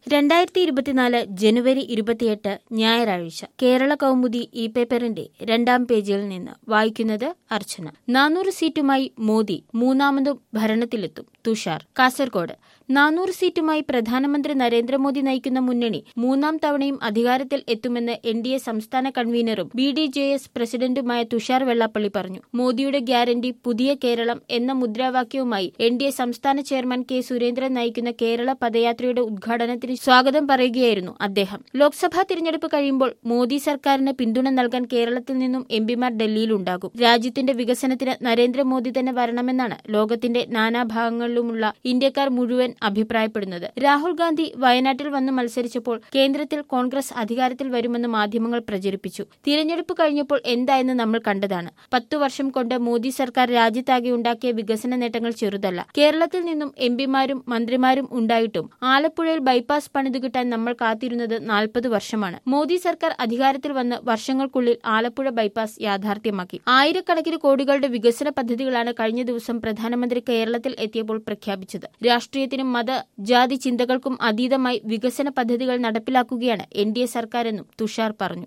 രണ്ടായിരത്തി ഇരുപത്തിനാല് ജനുവരി ഇരുപത്തിയെട്ട് ഞായറാഴ്ച കേരള കൗമുദി ഇ പേപ്പറിന്റെ രണ്ടാം പേജിൽ നിന്ന് വായിക്കുന്നത് അർച്ചന നാനൂറ് സീറ്റുമായി മോദി മൂന്നാമതും ഭരണത്തിലെത്തും തുഷാർ കാസർഗോഡ് നാനൂറ് സീറ്റുമായി പ്രധാനമന്ത്രി നരേന്ദ്രമോദി നയിക്കുന്ന മുന്നണി മൂന്നാം തവണയും അധികാരത്തിൽ എത്തുമെന്ന് എൻ ഡി എ സംസ്ഥാന കൺവീനറും ബി ഡി ജെ എസ് പ്രസിഡന്റുമായ തുഷാർ വെള്ളാപ്പള്ളി പറഞ്ഞു മോദിയുടെ ഗ്യാരണ്ടി പുതിയ കേരളം എന്ന മുദ്രാവാക്യവുമായി എൻ ഡി എ സംസ്ഥാന ചെയർമാൻ കെ സുരേന്ദ്രൻ നയിക്കുന്ന കേരള പദയാത്രയുടെ ഉദ്ഘാടനത്തിന് സ്വാഗതം പറയുകയായിരുന്നു അദ്ദേഹം ലോക്സഭാ തിരഞ്ഞെടുപ്പ് കഴിയുമ്പോൾ മോദി സർക്കാരിന് പിന്തുണ നൽകാൻ കേരളത്തിൽ നിന്നും എംപിമാർ ഡൽഹിയിലുണ്ടാകും രാജ്യത്തിന്റെ വികസനത്തിന് നരേന്ദ്രമോദി തന്നെ വരണമെന്നാണ് ലോകത്തിന്റെ നാനാഭാഗങ്ങളിലുമുള്ള ഇന്ത്യക്കാർ മുഴുവൻ അഭിപ്രായപ്പെടുന്നത് രാഹുൽ ഗാന്ധി വയനാട്ടിൽ വന്ന് മത്സരിച്ചപ്പോൾ കേന്ദ്രത്തിൽ കോൺഗ്രസ് അധികാരത്തിൽ വരുമെന്ന് മാധ്യമങ്ങൾ പ്രചരിപ്പിച്ചു തിരഞ്ഞെടുപ്പ് കഴിഞ്ഞപ്പോൾ എന്തായെന്ന് നമ്മൾ കണ്ടതാണ് പത്തു വർഷം കൊണ്ട് മോദി സർക്കാർ രാജ്യത്താകെ ഉണ്ടാക്കിയ വികസന നേട്ടങ്ങൾ ചെറുതല്ല കേരളത്തിൽ നിന്നും എംപിമാരും മന്ത്രിമാരും ഉണ്ടായിട്ടും ആലപ്പുഴയിൽ ബൈപ്പാസ് പണിതു കിട്ടാൻ നമ്മൾ കാത്തിരുന്നത് നാൽപ്പത് വർഷമാണ് മോദി സർക്കാർ അധികാരത്തിൽ വന്ന് വർഷങ്ങൾക്കുള്ളിൽ ആലപ്പുഴ ബൈപ്പാസ് യാഥാർത്ഥ്യമാക്കി ആയിരക്കണക്കിന് കോടികളുടെ വികസന പദ്ധതികളാണ് കഴിഞ്ഞ ദിവസം പ്രധാനമന്ത്രി കേരളത്തിൽ എത്തിയപ്പോൾ പ്രഖ്യാപിച്ചത് രാഷ്ട്രീയത്തിനും മത ജാതി ചിന്തകൾക്കും അതീതമായി വികസന പദ്ധതികൾ നടപ്പിലാക്കുകയാണ് എൻ ഡി എ സർക്കാരെന്നും തുഷാർ പറഞ്ഞു